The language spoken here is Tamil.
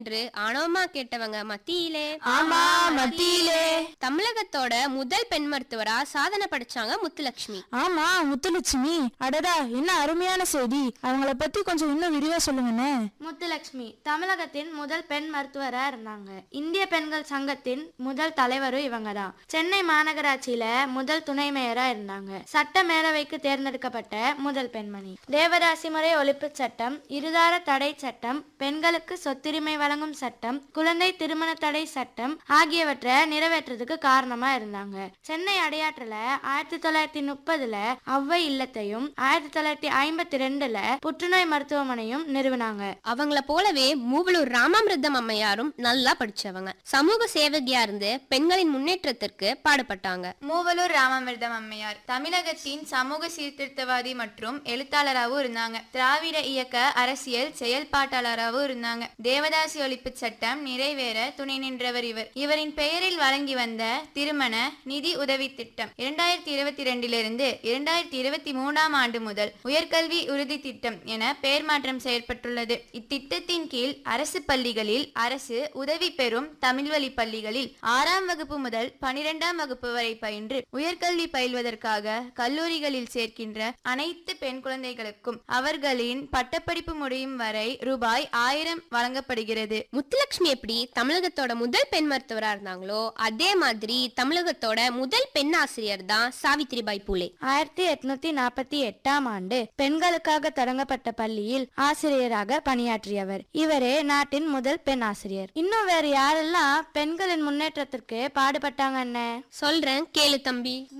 என்று ஆணவமா கேட்டவங்க மத்தியிலே ஆமா மத்தியிலே தமிழகத்தோட முதல் பெண் மருத்துவரா சாதனை படைச்சாங்க முத்துலட்சுமி ஆமா முத்துலட்சுமி அடடா என்ன அருமையான செய்தி அவங்கள பத்தி கொஞ்சம் இன்னும் விரிவா சொல்லுங்கண்ணே முத்துலட்சுமி தமிழகத்தின் முதல் பெண் மருத்துவரா இருந்தாங்க இந்திய பெண்கள் சங்கத்தின் முதல் தலைவரும் இவங்க தான் சென்னை மாநகராட்சியில முதல் துணை மேயரா இருந்தாங்க சட்ட மேலவைக்கு தேர்ந்தெடுக்கப்பட்ட முதல் பெண்மணி தேவதாசி முறை ஒழிப்பு சட்டம் இருதார தடை சட்டம் பெண்களுக்கு சொத்துரிமை வழங்கும் சட்டம் குழந்தை திருமண தடை சட்டம் ஆகியவற்றை நிறைவேற்றதுக்கு காரணமா இருந்தாங்க சென்னை அடையாற்றுல ஆயிரத்தி தொள்ளாயிரத்தி முப்பதுல ஔவை இல்லத்தையும் ஆயிரத்தி தொள்ளாயிரத்தி ஐம்பத்தி ரெண்டுல புற்றுநோய் மருத்துவமனையும் நிறுவனாங்க அவங்கள போலவே மூவலூர் ராமாமிர்தம் அம்மையாரும் நல்லா படிச்சவங்க சமூக சேவகியா இருந்து பெண்களின் முன்னேற்றத்திற்கு பாடுபட்டாங்க மூவலூர் ராமாமிர்தம் அம்மையார் தமிழகத்தின் சமூக சீர்திருத்தவாதி மற்றும் எழுத்தாளராகவும் இருந்தாங்க திராவிட இயக்க அரசியல் செயல்பாட்டாளராகவும் இருந்தாங்க தேவதாசி ஒழிப்பு சட்டம் நிறைவேற துணை நின்றவர் இவர் இவரின் பெயரில் வழங்கி வந்த திருமண நிதி உதவி திட்டம் இரண்டாயிரத்தி இருபத்தி ரெண்டிலிருந்து இரண்டாயிரத்தி இருபத்தி மூணாம் ஆண்டு முதல் உயர்கல்வி உறுதி திட்டம் என பெயர் மாற்றம் செயற்பட்டுள்ளது இத்திட்டத்தின் கீழ் அரசு பள்ளிகளில் அரசு உதவி பெறும் தமிழ்வழி பள்ளிகளில் ஆறாம் வகுப்பு முதல் பனிரெண்டாம் வகுப்பு வரை பயின்று உயர்கல்வி பயில்வதற்காக கல்லூரிகளில் சேர்க்கின்ற அனைத்து பெண் குழந்தைகளுக்கும் அவர்களின் பட்டப்படிப்பு முடியும் வரை ரூபாய் ஆயிரம் வழங்கப்படுகிறது முத்துலட்சுமி எப்படி தமிழகத்தோட முதல் பெண் மருத்துவரா இருந்தாங்களோ அதே மாதிரி தமிழகத்தோட முதல் பெண் ஆசிரியர் தான் சாவித்திரிபாய் பூலே ஆயிரத்தி எட்நூத்தி நாற்பத்தி எட்டாம் ஆண்டு பெண்களுக்காக தொடங்கப்பட்ட பள்ளியில் ஆசிரியராக பணியாற்றியவர் இவரே நாட்டின் முதல் பெண் ஆசிரியர் இன்னும் வேற யாரெல்லாம் பெண்களின் முன்னேற்றத்திற்கு பாடுபட்டாங்க என்ன சொல்றேன் கேளு தம்பி